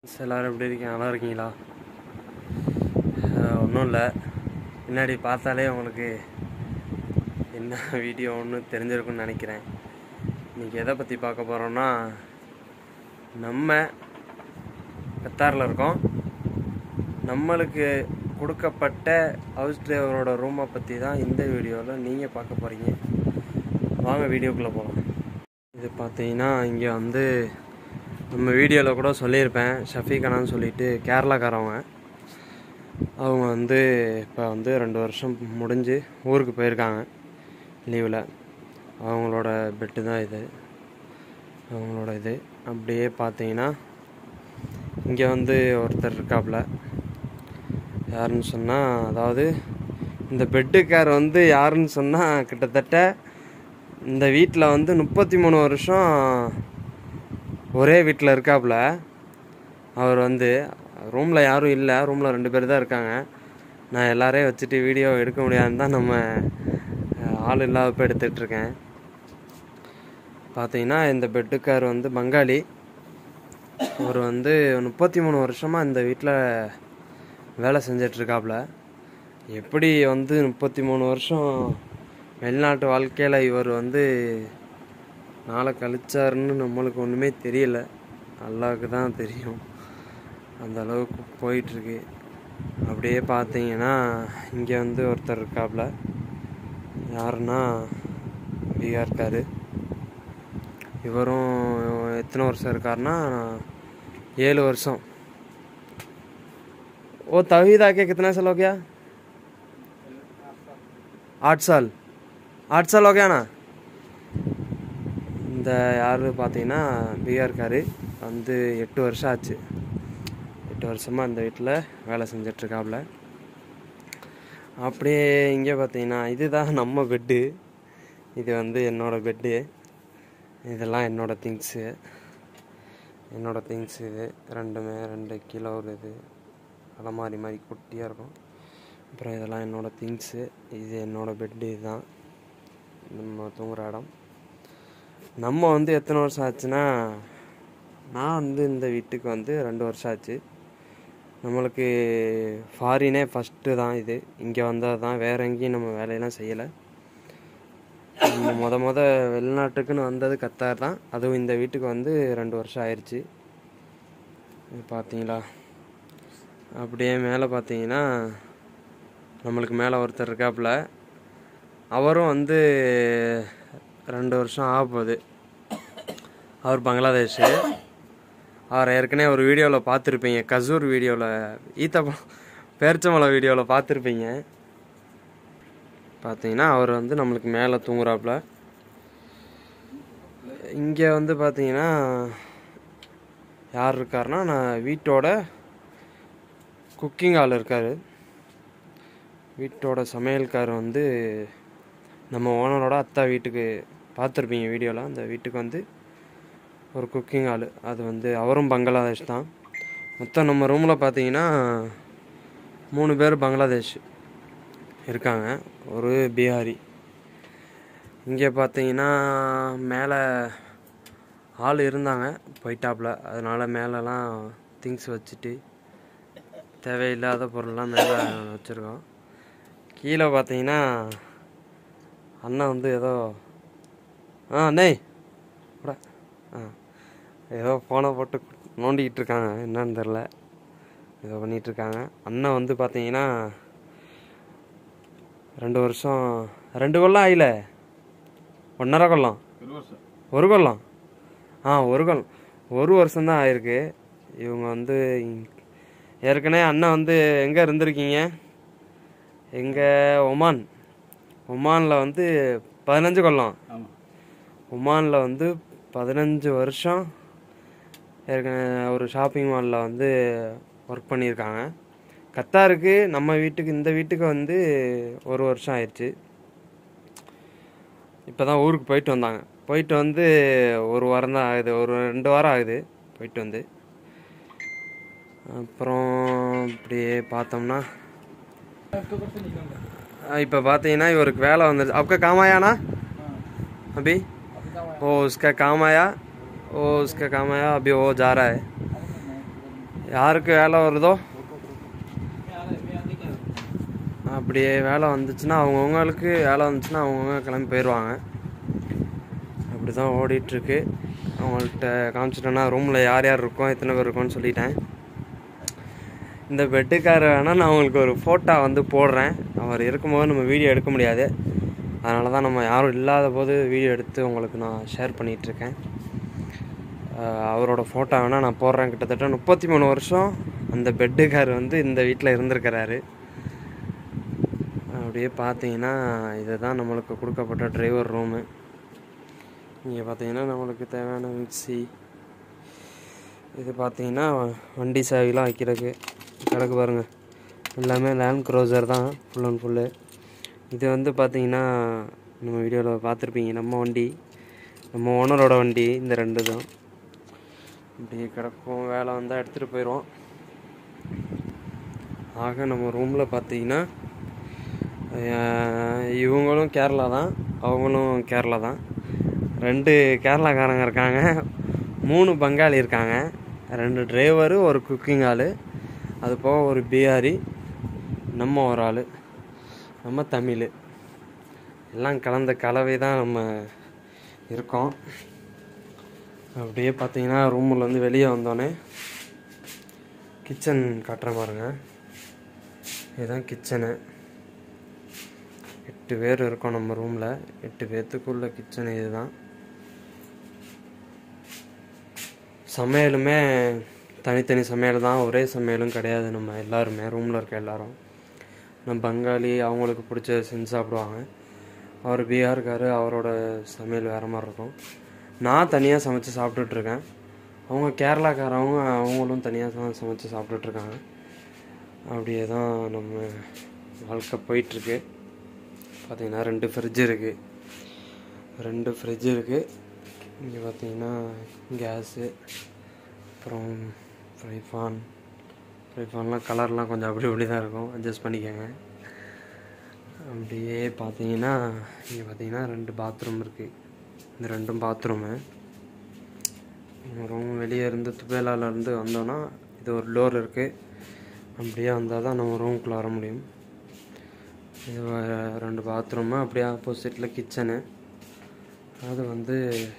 friends எல்லோரும் எப்படி இருக்கீங்க நல்லா இருக்கீங்களா ஒன்றும் இல்லை பின்னாடி பார்த்தாலே உங்களுக்கு என்ன வீடியோ ஒன்று தெரிஞ்சிருக்குன்னு நினைக்கிறேன் இன்றைக்கி எதை பற்றி பார்க்க போகிறோம்னா நம்ம கத்தாரில் இருக்கோம் நம்மளுக்கு கொடுக்கப்பட்ட ஹவுஸ் டிரைவரோட ரூமை பற்றி தான் இந்த வீடியோவில் நீங்கள் பார்க்க போகிறீங்க வாங்க வீடியோக்குள்ளே போகலாம் இது பார்த்தீங்கன்னா இங்கே வந்து நம்ம வீடியோவில் கூட சொல்லியிருப்பேன் ஷஃபீக் அண்ணான்னு சொல்லிட்டு கேரளாக்காரவங்க அவங்க வந்து இப்போ வந்து ரெண்டு வருஷம் முடிஞ்சு ஊருக்கு போயிருக்காங்க லீவில் அவங்களோட பெட்டு தான் இது அவங்களோட இது அப்படியே பார்த்தீங்கன்னா இங்கே வந்து ஒருத்தர் இருக்காப்புல யாருன்னு சொன்னால் அதாவது இந்த பெட்டுக்கார் வந்து யாருன்னு சொன்னால் கிட்டத்தட்ட இந்த வீட்டில் வந்து முப்பத்தி மூணு வருஷம் ஒரே வீட்டில் இருக்காப்புல அவர் வந்து ரூமில் யாரும் இல்லை ரூமில் ரெண்டு பேர் தான் இருக்காங்க நான் எல்லாரையும் வச்சுட்டு வீடியோ எடுக்க முடியாதுன்னு தான் நம்ம அஹ், ஆள் இல்லாதப்ப எடுத்துட்ருக்கேன் பார்த்தீங்கன்னா இந்த பெட்டுக்கார் வந்து பங்காளி அவர் வந்து முப்பத்தி மூணு வருஷமாக இந்த வீட்டில் வேலை செஞ்சிட்ருக்காப்புல எப்படி வந்து முப்பத்தி மூணு வருஷம் வெளிநாட்டு வாழ்க்கையில் இவர் வந்து நாளை கழிச்சாருன்னு நம்மளுக்கு ஒன்றுமே தெரியல அல்லாவுக்கு தான் தெரியும் அந்த அளவுக்கு போயிட்டுருக்கு அப்படியே பார்த்தீங்கன்னா இங்கே வந்து ஒருத்தர் இருக்காப்புல யாருன்னா பீகார்காரு இவரும் எத்தனை வருஷம் இருக்காருன்னா ஏழு வருஷம் ओ तवीद आके कितना साल हो गया आठ साल आठ साल हो गया ना இந்த யார் பார்த்தீங்கன்னா பீகார்காரு வந்து எட்டு வருஷம் ஆச்சு எட்டு வருஷமாக இந்த வீட்டில் வேலை செஞ்சிட்ருக்காப்புல அப்படியே இங்கே பார்த்தீங்கன்னா இதுதான் நம்ம பெட்டு இது வந்து என்னோட பெட்டு இதெல்லாம் என்னோட திங்ஸு என்னோட திங்ஸ் இது ரெண்டுமே ரெண்டு கிலோ ஒரு இது அலமாரி மாதிரி குட்டியாக இருக்கும் அப்புறம் இதெல்லாம் என்னோட திங்ஸு இது என்னோட பெட்டு இதுதான் நம்ம தூங்குற இடம் நம்ம வந்து எத்தனை வருஷம் ஆச்சுன்னா நான் வந்து இந்த வீட்டுக்கு வந்து ரெண்டு வருஷம் ஆச்சு நம்மளுக்கு ஃபாரினே ஃபஸ்ட்டு தான் இது இங்கே வந்தால் தான் வேறு எங்கேயும் நம்ம வேலையெல்லாம் செய்யலை நம்ம மொத மொத வெளிநாட்டுக்குன்னு வந்தது கத்தார் தான் அதுவும் இந்த வீட்டுக்கு வந்து ரெண்டு வருஷம் ஆயிடுச்சு இது பார்த்தீங்களா அப்படியே மேலே பார்த்தீங்கன்னா நம்மளுக்கு மேலே ஒருத்தர் இருக்காப்புல அவரும் வந்து ரெண்டு வருஷம் ஆக போகுது அவர் பங்களாதேஷு அவர் ஏற்கனவே ஒரு வீடியோவில் பார்த்துருப்பீங்க கசூர் வீடியோவில் ஈத்தப்பழம் பேரிச்சம்பழம் வீடியோவில் பார்த்துருப்பீங்க பார்த்தீங்கன்னா அவர் வந்து நம்மளுக்கு மேலே தூங்குறாப்புல இங்கே வந்து பார்த்தீங்கன்னா யார் இருக்காருன்னா நான் வீட்டோட குக்கிங் ஆள் இருக்கார் வீட்டோட சமையல்கார் வந்து நம்ம ஓனரோட அத்தா வீட்டுக்கு பார்த்துருப்பீங்க வீடியோவில் அந்த வீட்டுக்கு வந்து ஒரு குக்கிங் ஆள் அது வந்து அவரும் பங்களாதேஷ் தான் மொத்தம் நம்ம ரூமில் பார்த்தீங்கன்னா மூணு பேர் பங்களாதேஷ் இருக்காங்க ஒரு பீகாரி இங்கே பார்த்தீங்கன்னா மேலே ஆள் இருந்தாங்க போயிட்டாப்புல அதனால் மேலெலாம் திங்ஸ் வச்சுட்டு தேவையில்லாத பொருள்லாம் மேலே வச்சுருக்கோம் கீழே பார்த்தீங்கன்னா அண்ணன் வந்து ஏதோ ஆ அண்ணே கூட ஆ ஏதோ ஃபோனை போட்டு நோண்டிக்கிட்டு இருக்காங்க என்னன்னு தெரில ஏதோ பண்ணிகிட்டு இருக்காங்க அண்ணன் வந்து பார்த்தீங்கன்னா ரெண்டு வருஷம் ரெண்டு கொல்லம் ஆயில ஒன்றரை கொல்லம் ஒரு கொல்லம் ஆ ஒரு கொல்லம் ஒரு வருஷம்தான் ஆயிருக்கு இவங்க வந்து இங்க- ஏற்கனவே அண்ணன் வந்து எங்கே இருந்திருக்கீங்க எங்கே ஒமான் ஒமானில் வந்து பதினஞ்சு கொல்லம் ஒமானில் வந்து பதினஞ்சு வருஷம் ஏற்கனவே ஒரு ஷாப்பிங் மாலில் வந்து ஒர்க் பண்ணியிருக்காங்க கத்தாருக்கு நம்ம வீட்டுக்கு இந்த வீட்டுக்கு வந்து ஒரு வருஷம் ஆயிடுச்சு இப்போ தான் ஊருக்கு போயிட்டு வந்தாங்க போயிட்டு வந்து ஒரு வாரம் தான் ஆகுது ஒரு ரெண்டு வாரம் ஆகுது போயிட்டு வந்து அப்புறம் இப்படியே பார்த்தோம்னா இப்போ பார்த்தீங்கன்னா இவருக்கு வேலை வந்துருச்சு आपका काम आया ना अभी वो उसका काम आया वो उसका काम आया अभी वो जा रहा है யாருக்கு வேலை வருதோ அப்படியே வேலை வந்துச்சுன்னா அவங்கவுங்களுக்கு வேலை வந்துச்சுன்னா அவங்கவுங்க கிளம்பி போயிடுவாங்க அப்படி தான் ஓடிட்டுருக்கு அவங்கள்ட்ட காமிச்சிட்டேன்னா ரூமில் யார் யார் இருக்கோம் எத்தனை பேர் இருக்கோம்னு சொல்லிட்டேன் இந்த பெட்டுக்கார வேணால் நான் உங்களுக்கு ஒரு ஃபோட்டோ வந்து போடுறேன் அவர் இருக்கும்போது நம்ம வீடியோ எடுக்க முடியாது அதனால தான் நம்ம யாரும் இல்லாத போது வீடியோ எடுத்து உங்களுக்கு நான் ஷேர் பண்ணிகிட்ருக்கேன் அவரோட ஃபோட்டோ வேணால் நான் போடுறேன் கிட்டத்தட்ட முப்பத்தி மூணு வருஷம் அந்த பெட்டுக்கார் வந்து இந்த வீட்டில் இருந்திருக்கிறாரு அப்படியே பார்த்தீங்கன்னா இதுதான் நம்மளுக்கு கொடுக்கப்பட்ட டிரைவர் ரூமு இங்கே பார்த்தீங்கன்னா நம்மளுக்கு தேவையான மிக்சி இது பார்த்தீங்கன்னா வண்டி சாவிலாம் வைக்கிறதுக்கு கிடக்கு பாருங்கள் எல்லாமே லேண்ட் க்ரோசர் தான் ஃபுல் அண்ட் ஃபுல்லு இது வந்து பார்த்தீங்கன்னா நம்ம வீடியோவில் பார்த்துருப்பீங்க நம்ம வண்டி நம்ம ஓனரோட வண்டி இந்த ரெண்டு தான் அப்படியே கிடக்கும் வேலை வந்தால் எடுத்துகிட்டு போயிடுவோம் ஆக நம்ம ரூமில் பார்த்தீங்கன்னா அஹ், இவங்களும் கேரளா தான் அவங்களும் கேரளா தான் ரெண்டு கேரளாக்காரங்க இருக்காங்க மூணு பங்காளி இருக்காங்க ரெண்டு டிரைவரு ஒரு குக்கிங் ஆள் அது போக ஒரு பிஆரி நம்ம ஒரு ஆள் நம்ம தமிழ் எல்லாம் கலந்த கலவை தான் நம்ம இருக்கோம் அப்படியே பார்த்தீங்கன்னா ரூமில் வந்து வெளியே வந்தோடனே கிச்சன் காட்டுறேன் பாருங்க இதுதான் கிச்சனு எட்டு பேர் இருக்கோம் நம்ம ரூமில் எட்டு பேர்த்துக்குள்ள கிச்சன் இதுதான் சமையலுமே தனித்தனி சமையல் தான் ஒரே சமையலும் கிடையாது நம்ம எல்லாருமே ரூமில் இருக்க எல்லாரும் நம்ம பங்காளி அவங்களுக்கு பிடிச்ச செஞ்சு சாப்பிடுவாங்க அவர் பீகார்காரு அவரோட சமையல் வேறு மாதிரி இருக்கும் நான் தனியாக சமைச்சு சாப்பிட்டுட்ருக்கேன் அவங்க கேரளாக்காரவங்க அவங்களும் தனியாக தான் சமைச்சு சாப்பிட்டுட்ருக்காங்க அப்படியே தான் நம்ம வாழ்க்கை போயிட்டுருக்கு பார்த்தீங்கன்னா ரெண்டு ஃப்ரிட்ஜ் இருக்குது ரெண்டு ஃப்ரிட்ஜ் இருக்குது இங்கே பார்த்தீங்கன்னா கேஸு அப்புறம் ஃப்ரை ஃபான் ஃப்ரை ஃபான்லாம் கலர்லாம் கொஞ்சம் அப்படி இப்படி தான் இருக்கும் அட்ஜஸ்ட் பண்ணிக்கோங்க அப்படியே பார்த்தீங்கன்னா இங்கே பார்த்தீங்கன்னா ரெண்டு பாத்ரூம் இருக்குது இந்த ரெண்டும் பாத்ரூமு ரூம் வெளியே இருந்து துபேலாலேருந்து வந்தோன்னா இது ஒரு டோர் இருக்குது அப்படியே வந்தால் தான் நம்ம ரூம்குள்ளே வர முடியும் இது வ- ரெண்டு பாத்ரூமு அப்படியே ஆப்போசிட்டில் கிச்சனு அது வந்து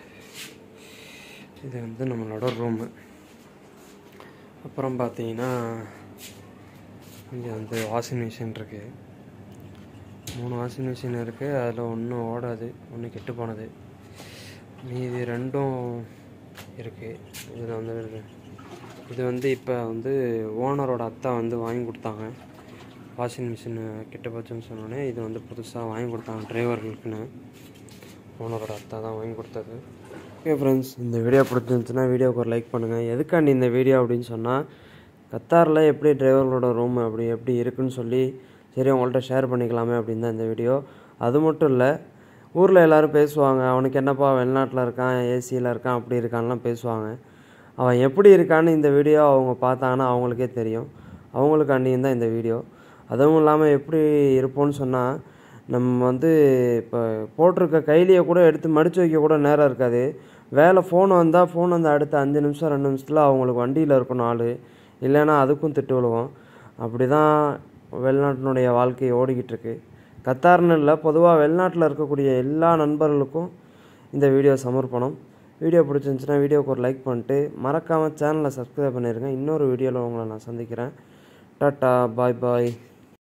இது வந்து நம்மளோட ரூமு அப்புறம் பார்த்தீங்கன்னா இங்கே வந்து வாஷிங் மிஷின் இருக்குது மூணு வாஷிங் மிஷின் இருக்குது அதில் ஒன்று ஓடாது ஒன்று கெட்டு போனது மீதி ரெண்டும் இருக்குது இதில் வந்து இது வந்து இப்போ வந்து ஓனரோட அத்தா வந்து வாங்கி கொடுத்தாங்க வாஷிங் மிஷின் கெட்டு போச்சுன்னு சொன்னோடனே இது வந்து புதுசாக வாங்கி கொடுத்தாங்க டிரைவர்களுக்குன்னு ஓனரோட அத்தா தான் வாங்கி கொடுத்தது ஓகே ஃப்ரெண்ட்ஸ் இந்த வீடியோ பிடிச்சிருந்துச்சுன்னா வீடியோக்கு ஒரு லைக் பண்ணுங்கள் எதுக்காண்டி இந்த வீடியோ அப்படின்னு சொன்னால் கத்தாரில் எப்படி டிரைவர்களோட ரூம் அப்படி எப்படி இருக்குன்னு சொல்லி சரி உங்கள்கிட்ட ஷேர் பண்ணிக்கலாமே அப்படின்னு தான் இந்த வீடியோ அது மட்டும் இல்லை ஊரில் எல்லோரும் பேசுவாங்க அவனுக்கு என்னப்பா வெளிநாட்டில் இருக்கான் ஏசியில் இருக்கான் அப்படி இருக்கான்லாம் பேசுவாங்க அவன் எப்படி இருக்கான்னு இந்த வீடியோ அவங்க பார்த்தாங்கன்னா அவங்களுக்கே தெரியும் அவங்களுக்காண்டியும் தான் இந்த வீடியோ அதுவும் இல்லாமல் எப்படி இருப்போம்னு சொன்னால் நம்ம வந்து இப்போ போட்டிருக்க கைலியை கூட எடுத்து மடித்து வைக்க கூட நேரம் இருக்காது வேலை ஃபோன் வந்தால் ஃபோன் வந்து அடுத்த அஞ்சு நிமிஷம் ரெண்டு நிமிஷத்தில் அவங்களுக்கு வண்டியில் இருக்கணும் ஆள் இல்லைன்னா அதுக்கும் திட்டு விழுவோம் அப்படி தான் வெளிநாட்டினுடைய வாழ்க்கை ஓடிக்கிட்டு இருக்கு கத்தார்னு இல்லை பொதுவாக வெளிநாட்டில் இருக்கக்கூடிய எல்லா நண்பர்களுக்கும் இந்த வீடியோ சமர்ப்பணம் வீடியோ பிடிச்சிருந்துச்சுன்னா வீடியோக்கு ஒரு லைக் பண்ணிட்டு மறக்காமல் சேனலை சப்ஸ்கிரைப் பண்ணிடுங்க இன்னொரு வீடியோவில் உங்களை நான் சந்திக்கிறேன் டாட்டா பாய் பாய்